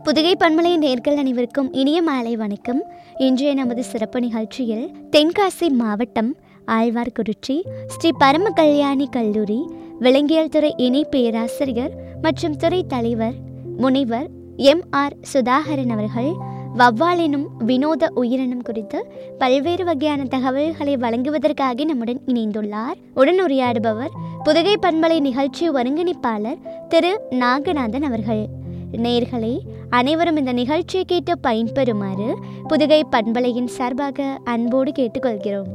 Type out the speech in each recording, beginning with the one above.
புதுகை பண்பலை நேர்கள் அனைவருக்கும் இனிய மாலை வணக்கம் இன்றைய நமது சிறப்பு நிகழ்ச்சியில் தென்காசி மாவட்டம் ஆழ்வார்குறிச்சி ஸ்ரீ பரம கல்யாணி கல்லூரி விலங்கியல் துறை இணை பேராசிரியர் மற்றும் துறை தலைவர் முனைவர் எம் ஆர் சுதாகரன் அவர்கள் வவ்வால் எனும் வினோத உயிரினம் குறித்து பல்வேறு வகையான தகவல்களை வழங்குவதற்காக நம்முடன் இணைந்துள்ளார் உடன் உரையாடுபவர் புதுகை பண்பலை நிகழ்ச்சி ஒருங்கிணைப்பாளர் திரு நாகநாதன் அவர்கள் நேர்களே அனைவரும் இந்த நிகழ்ச்சியை கேட்டு பயன்பெறுமாறு புதுகை பண்பலையின் சார்பாக அன்போடு கேட்டுக்கொள்கிறோம்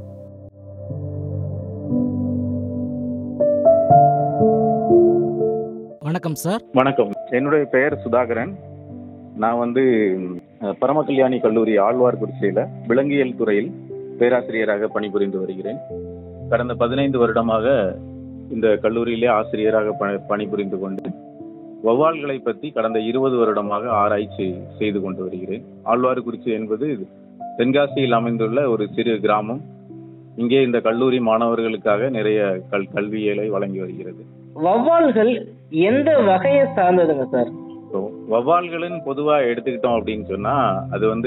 வணக்கம் சார் வணக்கம் என்னுடைய பெயர் சுதாகரன் நான் வந்து அஹ், பரமகல்யாணி கல்லூரி ஆழ்வார்குறிச்சியில விலங்கியல் துறையில் பேராசிரியராக பணிபுரிந்து வருகிறேன் கடந்த பதினைந்து வருடமாக இந்த கல்லூரியிலே ஆசிரியராக பணி பணிபுரிந்து கொண்டு வௌவால்களை பற்றி கடந்த இருபது வருடமாக ஆராய்ச்சி செய்து கொண்டு வருகிறேன் ஆழ்வார்குறிச்சி என்பது தென்காசியில் அமைந்துள்ள ஒரு சிறு கிராமம் இங்கே இந்த கல்லூரி மாணவர்களுக்காக நிறைய கல் கல்வியலை வழங்கி வருகிறது வௌவால்கள் எந்த வகையை சார்ந்ததுங்க சார் ஸோ வவ்வால்களின் பொதுவாக எடுத்துக்கிட்டோம் அப்படின்னு சொன்னா அது வந்து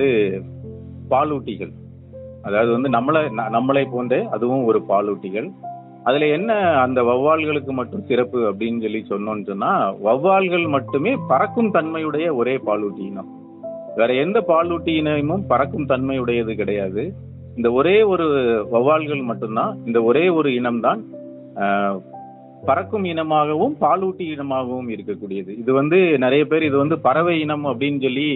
பாலூட்டிகள் அதாவது வந்து நம்மளை ந- நம்மளை போன்றே அதுவும் ஒரு பாலூட்டிகள் அதுல என்ன அந்த வவ்வால்களுக்கு மட்டும் சிறப்பு அப்படின்னு சொல்லி சொன்னோம்னு சொன்னா வவ்வால்கள் மட்டுமே பறக்கும் தன்மையுடைய ஒரே பாலூட்டி இனம் வேற எந்த பாலூட்டி இனமும் பறக்கும் தன்மையுடையது கிடையாது இந்த ஒரே ஒரு வவ்வால்கள் மட்டும்தான் இந்த ஒரே ஒரு இனம்தான் ஆஹ், பறக்கும் இனமாகவும் பாலூட்டி இனமாகவும் இருக்கக்கூடியது இது வந்து நிறைய பேர் இது வந்து பறவை இனம் அப்படின்னு சொல்லி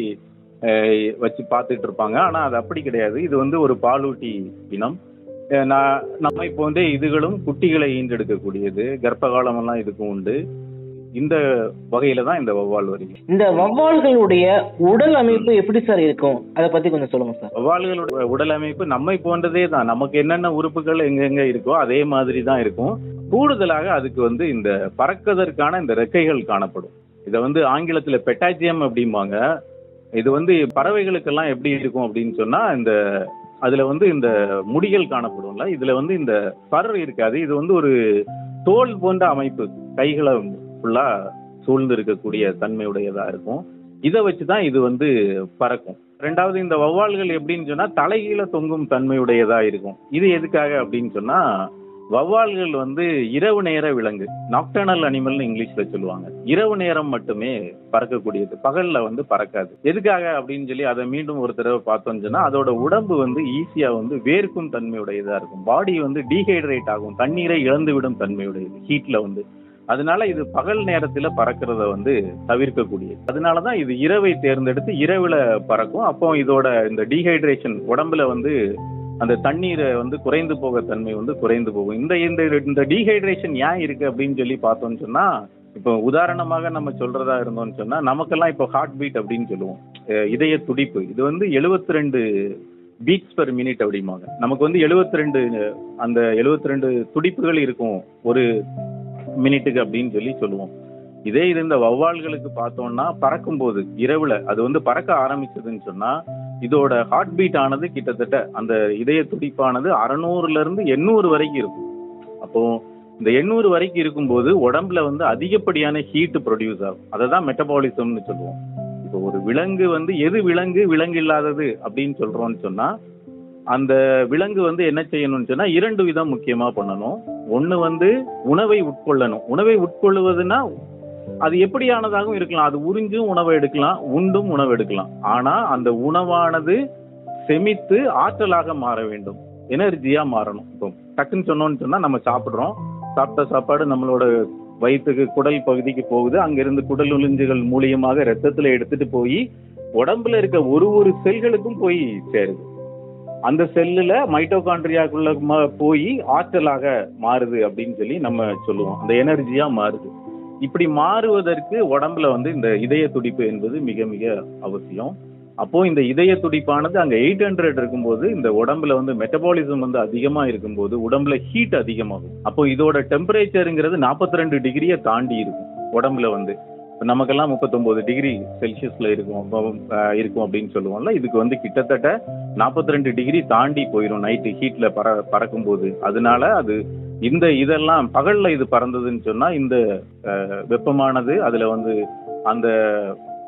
அஹ், வச்சு பார்த்துட்டு இருப்பாங்க ஆனா அது அப்படி கிடையாது இது வந்து ஒரு பாலூட்டி இனம் அஹ், நான் நம்மை போன்றே இதுகளும் குட்டிகளை ஈன்றெடுக்கக்கூடியது கர்ப்ப காலமெல்லாம் இதுக்கும் உண்டு இந்த வகையில தான் இந்த வௌவால் வருகிறது இந்த வௌவால்களுடைய உடல் அமைப்பு எப்படி சார் இருக்கும் அதை பத்தி கொஞ்சம் சொல்லுங்க சார் வௌவால்களோட உடல் அமைப்பு நம்மை போன்றதே தான் நமக்கு என்னென்ன உறுப்புகள் எங்கெங்க இருக்கோ அதே மாதிரி தான் இருக்கும் கூடுதலாக அதுக்கு வந்து இந்த பறக்கதற்கான இந்த ரெக்கைகள் காணப்படும் இதை வந்து ஆங்கிலத்துல பெட்டாஜியம் அப்படிம்பாங்க இது வந்து பறவைகளுக்கெல்லாம் எப்படி இருக்கும் அப்படின்னு சொன்னா இந்த அதுல வந்து இந்த முடிகள் காணப்படும்ல இதுல வந்து இந்த பறவை இருக்காது இது வந்து ஒரு தோல் போன்ற அமைப்பு கைகளை ஃபுல்லா சூழ்ந்து இருக்கக்கூடிய தன்மையுடையதா இருக்கும் இதை வச்சுதான் இது வந்து பறக்கும் ரெண்டாவது இந்த வௌவால்கள் எப்படின்னு சொன்னா தலைகீழ தொங்கும் தன்மையுடையதா இருக்கும் இது எதுக்காக அப்படின்னு சொன்னா வௌவால்கள் வந்து இரவு நேர விலங்கு நாக்டர்னல் அனிமல்னு இங்கிலீஷ்ல சொல்லுவாங்க இரவு நேரம் மட்டுமே பறக்கக்கூடியது பகல்ல வந்து பறக்காது எதுக்காக அப்படின்னு சொல்லி அதை மீண்டும் ஒரு தடவை பார்த்தோம்னு சொன்னா அதோட உடம்பு வந்து ஈஸியா வந்து வேர்க்கும் தன்மையுடையதா இருக்கும் பாடி வந்து டீஹைட்ரேட் ஆகும் தண்ணீரை இழந்து விடும் தன்மையுடையது ஹீட்ல வந்து அதனால இது பகல் நேரத்துல பறக்கிறத வந்து தவிர்க்கக்கூடியது அதனாலதான் இது இரவை தேர்ந்தெடுத்து இரவுல பறக்கும் அப்போ இதோட இந்த டீஹைட்ரேஷன் உடம்புல வந்து அந்த தண்ணீரை வந்து குறைந்து போக தன்மை வந்து குறைந்து போகும் இந்த இந்த இந்த டீஹைட்ரேஷன் ஏன் இருக்கு அப்படின்னு சொல்லி பார்த்தோம்னு சொன்னா இப்போ உதாரணமாக நம்ம சொல்றதா இருந்தோம்னு சொன்னா நமக்கெல்லாம் இப்போ ஹார்ட் பீட் அப்படின்னு சொல்லுவோம் அஹ் இதய துடிப்பு இது வந்து 72 ரெண்டு பீட்ஸ் பெர் மினிட் அப்படிம்பாங்க நமக்கு வந்து 72 ரெண்டு அந்த 72 ரெண்டு துடிப்புகள் இருக்கும் ஒரு மினிட்டுக்கு அப்படின்னு சொல்லி சொல்லுவோம் இதே இது இந்த வௌவால்களுக்கு பார்த்தோம்னா பறக்கும்போது இரவுல அது வந்து பறக்க ஆரம்பிச்சதுன்னு சொன்னா இதோட ஹார்ட் பீட் ஆனது கிட்டத்தட்ட அந்த இதய துடிப்பானது அறநூறுல இருந்து எண்ணூறு வரைக்கும் இருக்கும் அப்போ இந்த எண்ணூறு வரைக்கும் இருக்கும்போது உடம்புல வந்து அதிகப்படியான ஹீட் ப்ரொடியூஸ் ஆகும் அதை தான் மெட்டபாலிசம்னு சொல்லுவோம் இப்போ ஒரு விலங்கு வந்து எது விலங்கு விலங்கு இல்லாதது அப்படின்னு சொல்றோம்னு சொன்னா அந்த விலங்கு வந்து என்ன செய்யணும்னு சொன்னா இரண்டு விதம் முக்கியமா பண்ணணும் ஒண்ணு வந்து உணவை உட்கொள்ளணும் உணவை உட்கொள்ளுவதுன்னா அது எப்படியானதாகவும் இருக்கலாம் அது உறிஞ்சும் உணவை எடுக்கலாம் உண்டும் உணவு எடுக்கலாம் ஆனா அந்த உணவானது செமித்து ஆற்றலாக மாற வேண்டும் எனர்ஜியா மாறணும் இப்போ டக்குன்னு சொன்னோம்னு சொன்னா நம்ம சாப்பிடுறோம் சாப்பிட்ட சாப்பாடு நம்மளோட வயிற்றுக்கு குடல் பகுதிக்கு போகுது அங்கிருந்து குடல் உறிஞ்சுகள் மூலியமாக ரத்தத்துல எடுத்துட்டு போய் உடம்புல இருக்க ஒரு ஒரு செல்களுக்கும் போய் சேருது அந்த செல்லுல மைட்டோகாண்ட்ரியாக்குள்ள ம- போய் ஆற்றலாக மாறுது அப்படின்னு சொல்லி நம்ம சொல்லுவோம் அந்த எனர்ஜியா மாறுது இப்படி மாறுவதற்கு உடம்புல வந்து இந்த இதய துடிப்பு என்பது மிக மிக அவசியம் அப்போ இந்த இதய துடிப்பானது அங்க எயிட் ஹண்ட்ரட் இருக்கும்போது இந்த உடம்புல வந்து மெட்டபாலிசம் வந்து அதிகமா இருக்கும்போது உடம்புல ஹீட் அதிகமாகும் அப்போ இதோட டெம்பரேச்சருங்கிறது 42 ரெண்டு டிகிரியை தாண்டி இருக்கும் உடம்புல வந்து இப்ப நமக்கெல்லாம் 39 டிகிரி செல்சியஸ்ல இருக்கும் அப்போ, அஹ், இருக்கும் அப்படின்னு சொல்லுவோம்ல இதுக்கு வந்து கிட்டத்தட்ட 42 ரெண்டு டிகிரி தாண்டி போயிடும் நைட்டு ஹீட்ல பற பறக்கும் போது அதனால அது இந்த இதெல்லாம் பகல்ல இது பறந்ததுன்னு சொன்னா இந்த அஹ், வெப்பமானது அதுல வந்து அந்த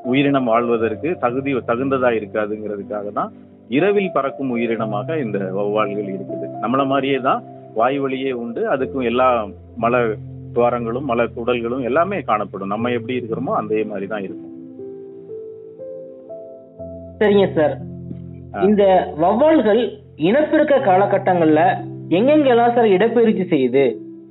உயிரினம் வாழ்வதற்கு தகுதி தகுந்ததா இருக்காதுங்கிறதுக்காக தான் இரவில் பறக்கும் உயிரினமாக இந்த வௌவால்கள் இருக்குது நம்மள மாதிரியே தான் வாய் வழியே உண்டு அதுக்கும் எல்லா மல துவாரங்களும் மல குடல்களும் எல்லாமே காணப்படும் நம்ம எப்படி இருக்கிறோமோ அதே மாதிரி தான் இருக்கும் சரிங்க சார் ஆ. இந்த வௌவால்கள் இனப்பெருக்க காலகட்டங்கள்ல எங்கெங்கெல்லாம் சார் இடப்பெயர்ச்சி செய்யுது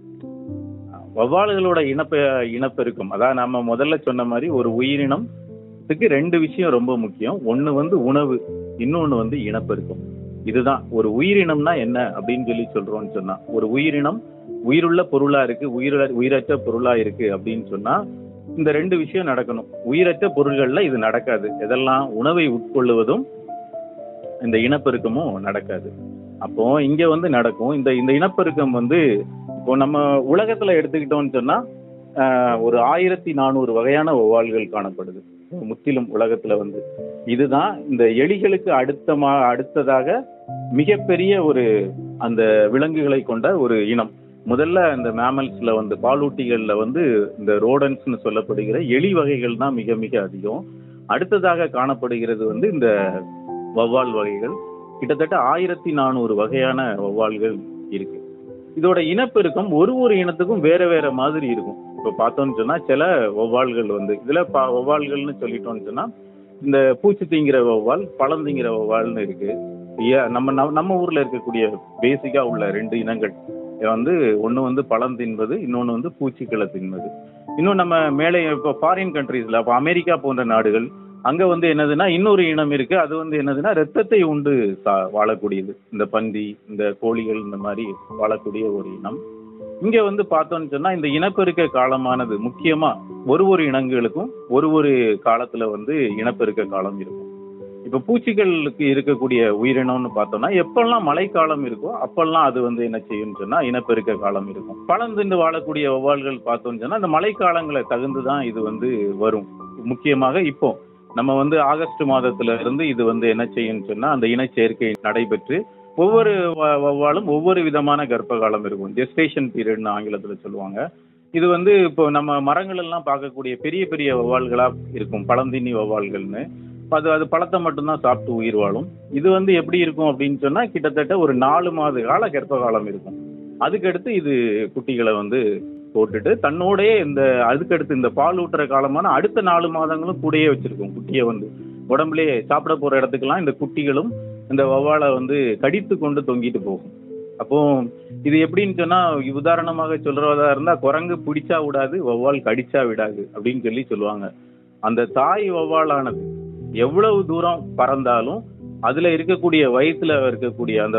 வௌவால்களோட இனப்பெ இனப்பெருக்கம் அதான் நம்ம முதல்ல சொன்ன மாதிரி ஒரு உயிரினத்துக்கு ரெண்டு விஷயம் ரொம்ப முக்கியம் ஒண்ணு வந்து உணவு இன்னொன்னு வந்து இனப்பெருக்கம் இதுதான் ஒரு உயிரினம்னா என்ன அப்படின்னு சொல்லி சொல்றோம்னு சொன்னா ஒரு உயிரினம் உயிருள்ள பொருளா இருக்கு உயிர உயிரற்ற பொருளா இருக்கு அப்படின்னு சொன்னா இந்த ரெண்டு விஷயம் நடக்கணும் உயிரற்ற பொருள்கள்ல இது நடக்காது எதெல்லாம் உணவை உட்கொள்ளுவதும் இந்த இனப்பெருக்கமும் நடக்காது அப்போ இங்க வந்து நடக்கும் இந்த இந்த இனப்பெருக்கம் வந்து இப்போ நம்ம உலகத்துல எடுத்துக்கிட்டோம்னு சொன்னா ஆஹ், ஒரு ஆயிரத்தி நானூறு வகையான வௌவால்கள் காணப்படுது முற்றிலும் உலகத்துல வந்து இதுதான் இந்த எலிகளுக்கு அடுத்தமா அடுத்ததாக மிகப்பெரிய ஒரு அந்த விலங்குகளை கொண்ட ஒரு இனம் முதல்ல இந்த மேமல்ஸ்ல வந்து பாலூட்டிகள்ல வந்து இந்த ரோடன்ஸ்னு சொல்லப்படுகிற எலி வகைகள் தான் மிக மிக அதிகம் அடுத்ததாக காணப்படுகிறது வந்து இந்த வௌவால் வகைகள் கிட்டத்தட்ட ஆயிரத்தி நானூறு வகையான வௌவால்கள் இருக்கு இதோட இனப்பெருக்கம் ஒரு ஒரு இனத்துக்கும் வேற வேற மாதிரி இருக்கும் இப்ப பார்த்தோம்னு சொன்னா சில வௌவால்கள் வந்து இதுல ப- வௌவால்கள்னு சொல்லிட்டோம்னு சொன்னா இந்த பூச்சி திங்கிற வௌவால் பழம் திங்கிற வௌவால்னு இருக்கு ஏ- நம்ம நம்ம- நம்ம ஊர்ல இருக்கக்கூடிய பேசிக்கா உள்ள ரெண்டு இனங்கள் இது வந்து ஒண்ணு வந்து பழம் தின்பது இன்னொன்னு வந்து பூச்சிக்களை தின்பது இன்னும் நம்ம மேலே இப்போ ஃபாரின் கண்ட்ரீஸ்ல அப்போ அமெரிக்கா போன்ற நாடுகள் அங்க வந்து என்னதுன்னா இன்னொரு இனம் இருக்கு அது வந்து என்னதுன்னா ரத்தத்தை உண்டு சா- வாழக்கூடியது இந்த பந்தி இந்த கோழிகள் இந்த மாதிரி வாழக்கூடிய ஒரு இனம் இங்க வந்து பார்த்தோம்னு சொன்னா இந்த இனப்பெருக்க காலமானது முக்கியமா ஒரு ஒரு இனங்களுக்கும் ஒரு ஒரு காலத்துல வந்து இனப்பெருக்க காலம் இருக்கும் இப்ப பூச்சிகளுக்கு இருக்கக்கூடிய உயிரினம்னு பார்த்தோம்னா எப்பெல்லாம் மழைக்காலம் இருக்கோ அப்பெல்லாம் அது வந்து என்ன செய்யும்னு சொன்னா இனப்பெருக்க காலம் இருக்கும் பழந்திண்டு வாழக்கூடிய வௌவால்கள் பார்த்தோம்னு சொன்னா அந்த மழைக்காலங்களை தகுந்துதான் இது வந்து வரும் முக்கியமாக இப்போ நம்ம வந்து ஆகஸ்ட் மாதத்துல இருந்து இது வந்து என்ன செய்யும்னு சொன்னா அந்த இனச்சேர்க்கை நடைபெற்று ஒவ்வொரு வ- வௌவாலும் ஒவ்வொரு விதமான கர்ப்ப காலம் இருக்கும் ஜெஸ்டேஷன் பீரியட்னு ஆங்கிலத்துல சொல்லுவாங்க இது வந்து இப்போ நம்ம மரங்கள் எல்லாம் பார்க்கக்கூடிய பெரிய பெரிய வௌவால்களா இருக்கும் பழந்தின்னி வௌவால்கள்னு அது அது பழத்தை மட்டும்தான் சாப்பிட்டு உயிர் வாழும் இது வந்து எப்படி இருக்கும் அப்படின்னு சொன்னா கிட்டத்தட்ட ஒரு நாலு மாத கால கர்ப்ப காலம் இருக்கும் அதுக்கடுத்து இது குட்டிகளை வந்து போட்டுட்டு தன்னோடயே இந்த அதுக்கடுத்து இந்த பால் ஊட்டுற காலமான அடுத்த நாலு மாதங்களும் கூடயே வச்சிருக்கும் குட்டியை வந்து உடம்புலயே சாப்பிட போற இடத்துக்கெல்லாம் இந்த குட்டிகளும் இந்த வௌவாலை வந்து கடித்து கொண்டு தொங்கிட்டு போகும் அப்போ இது எப்படின்னு சொன்னா உதாரணமாக சொல்றதா இருந்தா குரங்கு பிடிச்சா விடாது வௌவால் கடிச்சா விடாது அப்படின்னு சொல்லி சொல்லுவாங்க அந்த தாய் வௌவாலானது எவ்வளவு தூரம் பறந்தாலும் அதுல இருக்கக்கூடிய வயித்துல இருக்கக்கூடிய அந்த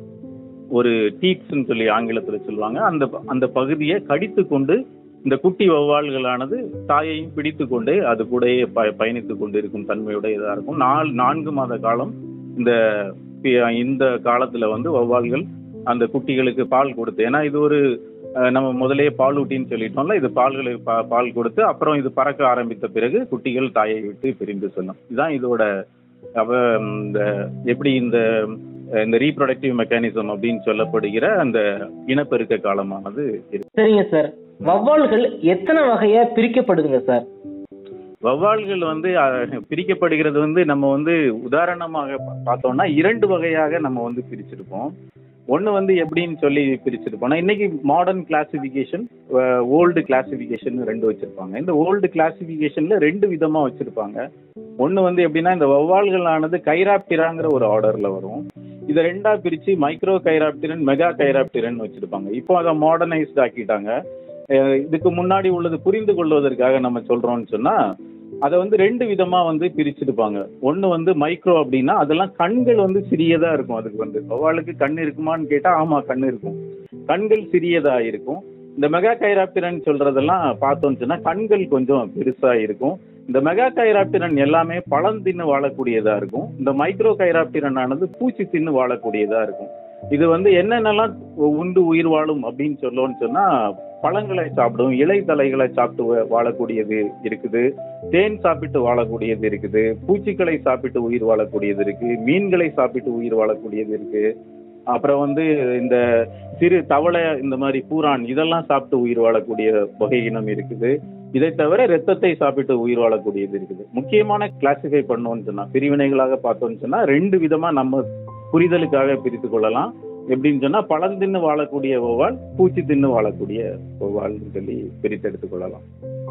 ஒரு டீப்ஸ்ன்னு சொல்லி ஆங்கிலத்துல சொல்லுவாங்க அந்த அந்த பகுதியை கடித்து கொண்டு இந்த குட்டி வௌவால்களானது தாயையும் பிடித்து கொண்டே அது கூடயே ப பயணித்து கொண்டு இருக்கும் தன்மையுடையதா இருக்கும் நாலு நான்கு மாத காலம் இந்த பி- இந்த காலத்துல வந்து வௌவால்கள் அந்த குட்டிகளுக்கு பால் கொடுத்து ஏன்னா இது ஒரு அஹ், நம்ம முதலே பாலூட்டின்னு சொல்லிட்டோம்ல இது பால்களுக்கு பா- பால் கொடுத்து அப்புறம் இது பறக்க ஆரம்பித்த பிறகு குட்டிகள் தாயை விட்டு பிரிந்து செல்லும் இதுதான் இதோட அவ இந்த எப்படி இந்த இந்த ரீப்ரொடக்டிவ் மெக்கானிசம் அப்படின்னு சொல்லப்படுகிற அந்த இனப்பெருக்க காலமானது இருக்கு சரிங்க சார் வௌவால்கள் எத்தனை வகையா பிரிக்கப்படுதுங்க சார் வௌவால்கள் வந்து அஹ், பிரிக்கப்படுகிறது வந்து நம்ம வந்து உதாரணமாக பா- பார்த்தோம்னா இரண்டு வகையாக நம்ம வந்து பிரிச்சிருப்போம் ஒன்னு வந்து எப்படின்னு சொல்லி பிரிச்சிருப்போம்னா இன்னைக்கு மாடர்ன் கிளாசிபிகேஷன் ஓல்டு கிளாசிபிகேஷன் ரெண்டு வச்சிருப்பாங்க இந்த ஓல்டு கிளாசிபிகேஷன்ல ரெண்டு விதமா வச்சிருப்பாங்க ஒன்னு வந்து எப்படின்னா இந்த வௌவால்களானது கைராப்டிராங்கிற ஒரு ஆர்டர்ல வரும் இதை ரெண்டா பிரிச்சு மைக்ரோ கைராப்டிரன் மெகா கைராப்டிரன் வச்சிருப்பாங்க இப்போ அதை மாடர்னைஸ்ட் ஆக்கிட்டாங்க அஹ் இதுக்கு முன்னாடி உள்ளது புரிந்து கொள்வதற்காக நம்ம சொல்றோம்னு சொன்னா அதை வந்து ரெண்டு விதமா வந்து பிரிச்சிருப்பாங்க ஒண்ணு வந்து மைக்ரோ அப்படின்னா அதெல்லாம் கண்கள் வந்து சிறியதா இருக்கும் அதுக்கு வந்து வௌவாலுக்கு கண் இருக்குமான்னு கேட்டா ஆமா கண் இருக்கும் கண்கள் சிறியதா இருக்கும் இந்த மெகா கைராப்டிரன் சொல்றதெல்லாம் பார்த்தோம்னு சொன்னா கண்கள் கொஞ்சம் பெருசா இருக்கும் இந்த மெகா கைராப்டிரன் எல்லாமே பழம் தின்னு வாழக்கூடியதா இருக்கும் இந்த மைக்ரோ கைராப்டிரன் ஆனது பூச்சி தின்னு வாழக்கூடியதா இருக்கும் இது வந்து என்னென்னலாம் உண்டு உயிர் வாழும் அப்படின்னு சொல்லணும்னு சொன்னா பழங்களை சாப்பிடும் இலை தலைகளை சாப்பிட்டு வா- வாழக்கூடியது இருக்குது தேன் சாப்பிட்டு வாழக்கூடியது இருக்குது பூச்சிகளை சாப்பிட்டு உயிர் வாழக்கூடியது இருக்கு மீன்களை சாப்பிட்டு உயிர் வாழக்கூடியது இருக்கு அப்புறம் வந்து இந்த சிறு தவளை இந்த மாதிரி பூரான் இதெல்லாம் சாப்பிட்டு உயிர் வாழக்கூடிய வகை இனம் இருக்குது இதை தவிர ரத்தத்தை சாப்பிட்டு உயிர் வாழக்கூடியது இருக்குது முக்கியமான கிளாசிஃபை பண்ணோம்னு சொன்னா பிரிவினைகளாக பார்த்தோம்னு சொன்னா ரெண்டு விதமா நம்ம புரிதலுக்காக பிரித்து கொள்ளலாம் எப்படின்னு சொன்னா பழம் தின்னு வாழக்கூடிய வௌவால் பூச்சி தின்னு வாழக்கூடிய வௌவால்னு சொல்லி பிரித்து எடுத்துக் கொள்ளலாம்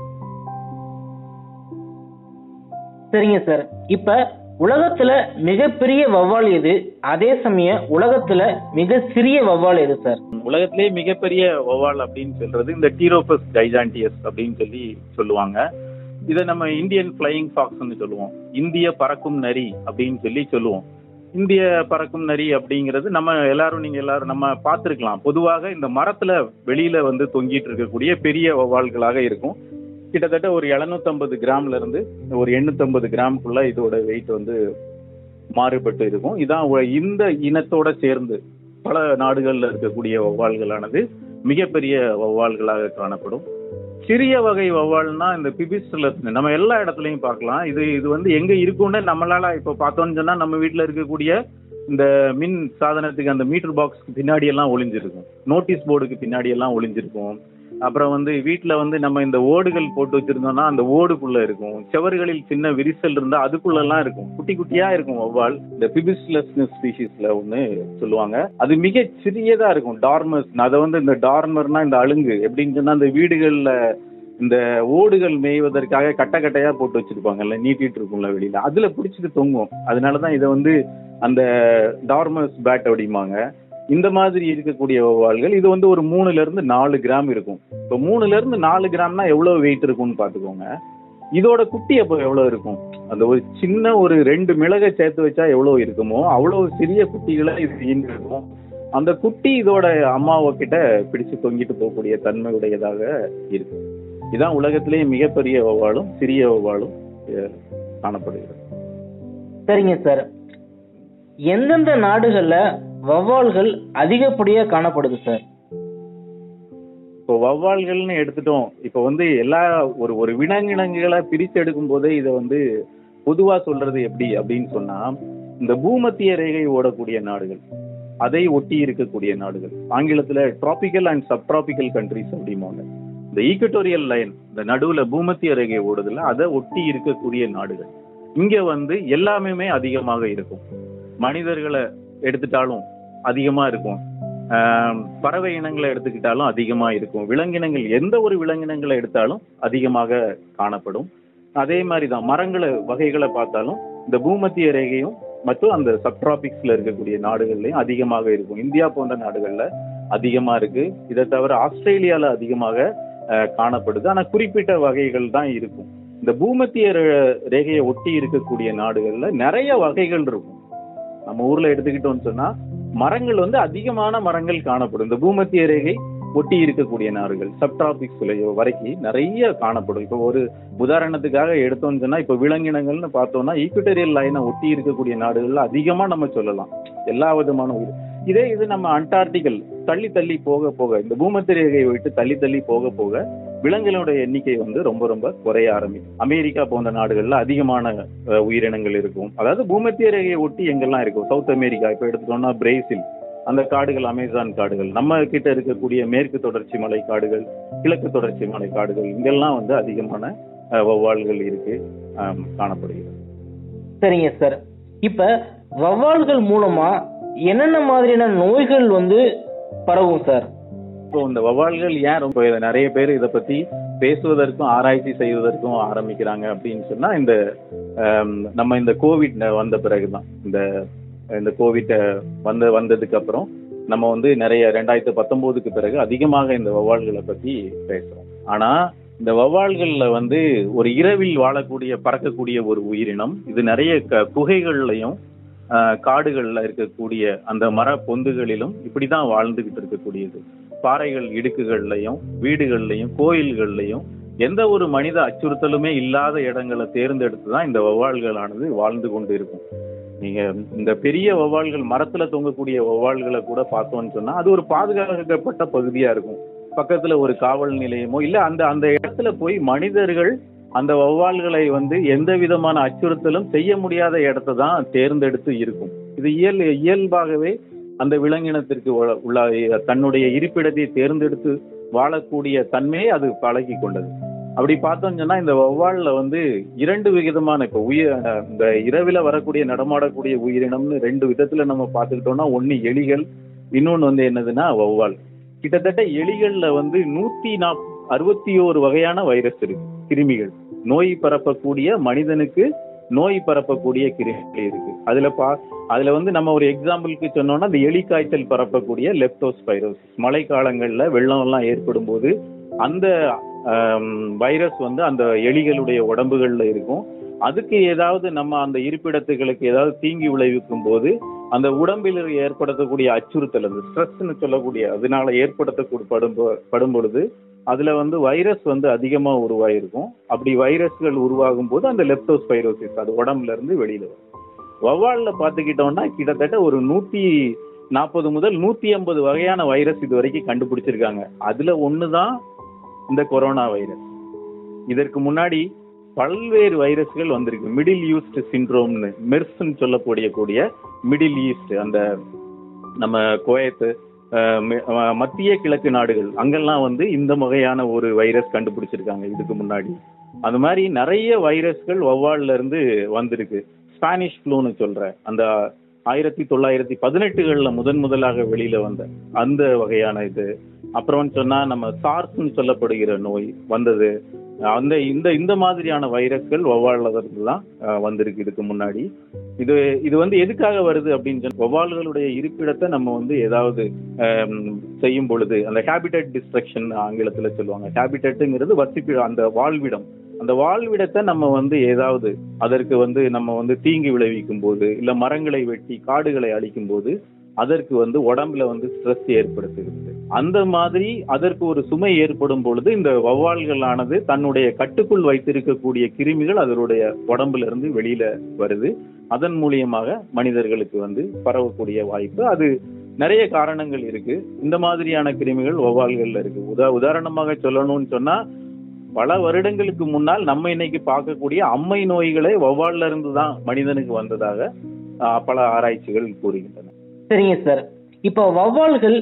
சரிங்க சார் இப்ப உலகத்துல மிகப்பெரிய வவ்வால் எது அதே சமயம் உலகத்துல மிக சிறிய வவ்வால் எது சார் உலகத்திலேயே மிகப்பெரிய வௌவால் அப்படின்னு சொல்றது இந்த டீரோபஸ் டைஜான்டியஸ் அப்படின்னு சொல்லி சொல்லுவாங்க இதை நம்ம இந்தியன் ஃபிளையிங் ஃபாக்ஸ்னு சொல்லுவோம் இந்திய பறக்கும் நரி அப்படின்னு சொல்லி சொல்லுவோம் இந்திய பறக்கும் நரி அப்படிங்கிறது நம்ம எல்லாரும் நீங்க எல்லாரும் நம்ம பார்த்துருக்கலாம் பொதுவாக இந்த மரத்துல வெளியில வந்து தொங்கிட்டு இருக்கக்கூடிய பெரிய வௌவால்களாக இருக்கும் கிட்டத்தட்ட ஒரு 750 கிராம்ல இருந்து ஒரு 850 கிராம்குள்ள இதோட வெயிட் வந்து மாறுபட்டு இருக்கும் இதான் உ- இந்த இனத்தோட சேர்ந்து பல நாடுகள்ல இருக்கக்கூடிய வௌவால்களானது மிகப்பெரிய வௌவால்களாக காணப்படும் சிறிய வகை வௌவால்னா இந்த பிபிஸ்டலஸ் நம்ம எல்லா இடத்துலயும் பார்க்கலாம் இது இது வந்து எங்க இருக்கும்னு நம்மளால இப்ப பார்த்தோம்னு சொன்னா நம்ம வீட்ல இருக்கக்கூடிய இந்த மின் சாதனத்துக்கு அந்த மீட்டர் பாக்ஸ்க்கு பின்னாடி எல்லாம் ஒளிஞ்சிருக்கும் நோட்டீஸ் போர்டுக்கு பின்னாடி எல்லாம் ஒளிஞ்சிருக்கும் அப்புறம் வந்து வீட்ல வந்து நம்ம இந்த ஓடுகள் போட்டு வச்சிருந்தோம்னா அந்த ஓடுக்குள்ள இருக்கும் செவறுகளில் சின்ன விரிசல் இருந்தா அதுக்குள்ள எல்லாம் இருக்கும் குட்டி குட்டியா இருக்கும் வௌவால் இந்த பிபிஸ்லஸ் ஸ்பீஷிஸ்ல ஒண்ணு சொல்லுவாங்க அது மிக சிறியதா இருக்கும் டார்மர்ஸ் அதை வந்து இந்த டார்மர்னா இந்த அழுங்கு எப்படின்னு சொன்னா இந்த வீடுகள்ல இந்த ஓடுகள் மேய்வதற்காக கட்ட கட்டையா போட்டு வச்சிருப்பாங்கல்ல நீட்டிட்டு இருக்கும்ல வெளியில அதுல பிடிச்சிட்டு தொங்கும் அதனாலதான் இதை வந்து அந்த டார்மர்ஸ் பேட் அப்படிம்பாங்க இந்த மாதிரி இருக்கக்கூடிய வௌவால்கள் இது வந்து ஒரு மூணுல இருந்து நாலு கிராம் இருக்கும் இப்போ மூணுல இருந்து நாலு கிராம்னா எவ்வளவு வெயிட் இருக்கும்னு பாத்துக்கோங்க இதோட குட்டி அப்போ எவ்வளவு இருக்கும் அந்த ஒரு சின்ன ஒரு ரெண்டு மிளகை சேர்த்து வச்சா எவ்வளவு இருக்குமோ அவ்வளவு சிறிய குட்டிகளை இது ஈன்றிருக்கும் அந்த குட்டி இதோட அம்மாவை கிட்ட பிடிச்சு தொங்கிட்டு போகக்கூடிய தன்மையுடையதாக இருக்கு இதான் உலகத்திலேயே மிகப்பெரிய வௌவாலும் சிறிய வௌவாலும் அஹ், காணப்படுகிறது சரிங்க சார் எந்தெந்த நாடுகள்ல வவ்வால்கள் அதிகப்படியா காணப்படுது சார் இப்போ வௌவால்கள்னு எடுத்துட்டோம் இப்போ வந்து எல்லா ஒரு ஒரு விலங்கினங்களை பிரித்து எடுக்கும் போதே இதை வந்து பொதுவா சொல்றது எப்படி அப்படின்னு சொன்னா இந்த பூமத்திய ரேகை ஓடக்கூடிய நாடுகள் அதை ஒட்டி இருக்கக்கூடிய நாடுகள் ஆங்கிலத்துல டிராபிக்கல் அண்ட் சப்டிராபிக்கல் கண்ட்ரிஸ் அப்படிம்பாங்க இந்த ஈக்குட்டோரியல் லைன் இந்த நடுவுல பூமத்திய ரேகை ஓடுதுல அதை ஒட்டி இருக்கக்கூடிய நாடுகள் இங்க வந்து எல்லாமே அதிகமாக இருக்கும் மனிதர்களை எடுத்துட்டாலும் அதிகமா இருக்கும் ஆம், பறவை இனங்களை எடுத்துக்கிட்டாலும் அதிகமா இருக்கும் விலங்கினங்கள் எந்த ஒரு விலங்கினங்களை எடுத்தாலும் அதிகமாக காணப்படும் அதே மாதிரி தான் மரங்களை வகைகளை பார்த்தாலும் இந்த பூமத்திய ரேகையும் மற்றும் அந்த சப்டிராபிக்ஸ்ல இருக்கக்கூடிய நாடுகள்லயும் அதிகமாக இருக்கும் இந்தியா போன்ற நாடுகள்ல அதிகமா இருக்கு இதை தவிர ஆஸ்திரேலியால அதிகமாக அஹ், காணப்படுது ஆனா குறிப்பிட்ட வகைகள் தான் இருக்கும் இந்த பூமத்திய ரே- ரேகையை ஒட்டி இருக்கக்கூடிய நாடுகள்ல நிறைய வகைகள் இருக்கும் நம்ம ஊர்ல எடுத்துக்கிட்டோம்னு சொன்னா மரங்கள் வந்து அதிகமான மரங்கள் காணப்படும் இந்த பூமத்திய ரேகை ஒட்டி இருக்கக்கூடிய நாடுகள் சப்டிராபிக்ஸ்ல வரைக்கும் நிறைய காணப்படும் இப்போ ஒரு உதாரணத்துக்காக எடுத்தோம்னு சொன்னா இப்போ விலங்கினங்கள்னு பார்த்தோம்னா ஈக்குட்டரியல் லைனை ஒட்டி இருக்கக்கூடிய நாடுகள்ல அதிகமா நம்ம சொல்லலாம் எல்லா விதமான உயிர் இதே இது நம்ம அண்டார்டிகல் தள்ளி தள்ளி போக போக இந்த பூமத்திய ரேகையை விட்டு தள்ளி தள்ளி போக போக விலங்குகளுடைய எண்ணிக்கை வந்து ரொம்ப ரொம்ப குறைய ஆரம்பிக்கும் அமெரிக்கா போன்ற நாடுகள்ல அதிகமான அஹ், உயிரினங்கள் இருக்கும் அதாவது பூமத்திய ரேகையை ஒட்டி எங்கெல்லாம் இருக்கும் சவுத் அமெரிக்கா இப்ப எடுத்துட்டோம்னா பிரேசில் அந்த காடுகள் அமேசான் காடுகள் நம்ம கிட்ட இருக்கக்கூடிய மேற்கு தொடர்ச்சி மலை காடுகள் கிழக்கு தொடர்ச்சி மலை காடுகள் இங்கெல்லாம் வந்து அதிகமான அஹ், வௌவால்கள் இருக்கு ஆம், காணப்படுகிறது சரிங்க சார் இப்ப வவ்வால்கள் மூலமா என்னென்ன மாதிரியான நோய்கள் வந்து பரவும் சார் இப்போ இந்த வௌவால்கள் ஏன் ரொம்ப இதை நிறைய பேர் இதை பத்தி பேசுவதற்கும் ஆராய்ச்சி செய்வதற்கும் ஆரம்பிக்கிறாங்க அப்படின்னு சொன்னா இந்த ஆம், நம்ம இந்த கோவிட் வந்த பிறகுதான் இந்த இந்த கோவிட் வந்த வந்ததுக்கு அப்புறம் நம்ம வந்து நிறைய ரெண்டாயிரத்தி பத்தொன்பதுக்கு பிறகு அதிகமாக இந்த வௌவால்களை பத்தி பேசுறோம் ஆனா இந்த வௌவால்கள்ல வந்து ஒரு இரவில் வாழக்கூடிய பறக்கக்கூடிய ஒரு உயிரினம் இது நிறைய க- குகைகள்லையும் ஆஹ், காடுகள்ல இருக்கக்கூடிய அந்த மர பொந்துகளிலும் இப்படிதான் வாழ்ந்துகிட்டு இருக்கக்கூடியது பாறைகள் இடுக்குகள்லையும் வீடுகள்லையும் கோயில்கள்லையும் எந்த ஒரு மனித அச்சுறுத்தலுமே இல்லாத இடங்களை தேர்ந்தெடுத்து தான் இந்த வௌவால்களானது வாழ்ந்து கொண்டு இருக்கும் நீங்க இந்த பெரிய வௌவால்கள் மரத்துல தொங்கக்கூடிய வௌவால்களை கூட பார்த்தோம்னு சொன்னா அது ஒரு பாதுகாக்கப்பட்ட பகுதியா இருக்கும் பக்கத்துல ஒரு காவல் நிலையமோ இல்ல அந்த அந்த இடத்துல போய் மனிதர்கள் அந்த வௌவால்களை வந்து எந்த விதமான அச்சுறுத்தலும் செய்ய முடியாத இடத்தை தான் தேர்ந்தெடுத்து இருக்கும் இது இயல் இயல்பாகவே அந்த விலங்கினத்திற்கு உள்ள- உள்ள தன்னுடைய இருப்பிடத்தை தேர்ந்தெடுத்து வாழக்கூடிய தன்மையை அது பழகி கொண்டது அப்படி பார்த்தோம்னு சொன்னா இந்த வௌவால்ல வந்து இரண்டு விதமான இப்ப உயிர் இந்த இரவில வரக்கூடிய நடமாடக்கூடிய உயிரினம்னு ரெண்டு விதத்துல நம்ம பார்த்துக்கிட்டோம்னா ஒண்ணு எலிகள் இன்னொன்னு வந்து என்னதுன்னா வௌவால் கிட்டத்தட்ட எலிகள்ல வந்து நூத்தி நாப் அறுபத்தி ஓரு வகையான வைரஸ் இருக்கு கிருமிகள் நோய் பரப்பக்கூடிய மனிதனுக்கு நோய் பரப்பக்கூடிய கிருமிகள் இருக்கு அதுல பா அதுல வந்து நம்ம ஒரு எக்ஸாம்பிளுக்கு சொன்னோம்னா இந்த எலி காய்ச்சல் பரப்பக்கூடிய லெப்டோஸ்பைரோசிஸ் மழை காலங்கள்ல வெள்ளம் எல்லாம் ஏற்படும் போது அந்த வைரஸ் வந்து அந்த எலிகளுடைய உடம்புகள்ல இருக்கும் அதுக்கு ஏதாவது நம்ம அந்த இருப்பிடத்துகளுக்கு ஏதாவது தீங்கி விளைவிக்கும் போது அந்த உடம்பில் ஏற்படுத்தக்கூடிய அச்சுறுத்தல் அந்த ஸ்ட்ரெஸ்ன்னு சொல்லக்கூடிய அதனால ஏற்படுத்தக்கூடிய படும் போ- படும் பொழுது அதுல வந்து வைரஸ் வந்து அதிகமா உருவாயிருக்கும் அப்படி வைரஸ்கள் உருவாகும் போது அந்த லெப்டோஸ்பைரோசிஸ் அது உடம்புல இருந்து வெளியில வரும் வௌவால்ல பாத்துக்கிட்டோம்னா கிட்டத்தட்ட ஒரு நூத்தி நாற்பது முதல் நூத்தி ஐம்பது வகையான வைரஸ் இது வரைக்கும் கண்டுபிடிச்சிருக்காங்க அதுல ஒண்ணுதான் இந்த கொரோனா வைரஸ் இதற்கு முன்னாடி பல்வேறு வைரஸ்கள் வந்திருக்கு மிடில் ஈஸ்ட் சிண்ட்ரோம்னு மெர்ஸ்ன்னு சொல்லக்கூடிய கூடிய மிடில் ஈஸ்ட் அந்த நம்ம குவைத்து அஹ், மி- அஹ், மத்திய கிழக்கு நாடுகள் அங்கெல்லாம் வந்து இந்த வகையான ஒரு வைரஸ் கண்டுபிடிச்சிருக்காங்க இதுக்கு முன்னாடி அந்த மாதிரி நிறைய வைரஸ்கள் வௌவால்ல இருந்து வந்திருக்கு ஸ்பானிஷ் ஃப்ளூன்னு சொல்ற அந்த ஆயிரத்தி தொள்ளாயிரத்தி பதினெட்டுகள்ல முதன் முதலாக வெளியில வந்த அந்த வகையான இது அப்புறம் சொன்னா நம்ம சார்ஸ்ன்னு சொல்லப்படுகிற நோய் வந்தது அந்த இந்த இந்த மாதிரியான வைரஸ்கள் வௌவால்ல இருந்து தான் அஹ், வந்திருக்கு இதுக்கு முன்னாடி இது இது வந்து எதுக்காக வருது அப்படின்னு சொன்னா வௌவால்களுடைய இருப்பிடத்தை நம்ம வந்து ஏதாவது ஆம், செய்யும் பொழுது அந்த ஹேபிடட் டிஸ்ட்ரக்ஷன் ஆங்கிலத்துல சொல்லுவாங்க ஹேபிடட்டுங்கிறது வசிப்பி அந்த வாழ்விடம் அந்த வாழ்விடத்தை நம்ம வந்து ஏதாவது அதற்கு வந்து நம்ம வந்து தீங்கு விளைவிக்கும் போது இல்ல மரங்களை வெட்டி காடுகளை அழிக்கும் போது அதற்கு வந்து உடம்புல வந்து ஸ்ட்ரெஸ் ஏற்படுத்துகிறது அந்த மாதிரி அதற்கு ஒரு சுமை ஏற்படும் பொழுது இந்த வௌவால்களானது தன்னுடைய கட்டுக்குள் வைத்திருக்கக்கூடிய கிருமிகள் அதனுடைய உடம்புல இருந்து வெளியில வருது அதன் மூலியமாக மனிதர்களுக்கு வந்து பரவக்கூடிய வாய்ப்பு அது நிறைய காரணங்கள் இருக்கு இந்த மாதிரியான கிருமிகள் வௌவால்கள்ல இருக்கு உதா உதாரணமாக சொல்லணும்னு சொன்னா பல வருடங்களுக்கு முன்னால் நம்ம இன்னைக்கு பார்க்கக்கூடிய அம்மை நோய்களே வௌவால்ல இருந்து தான் மனிதனுக்கு வந்ததாக ஆஹ், பல ஆராய்ச்சிகள் கூறுகின்றன சரிங்க சார் இப்போ வௌவால்கள்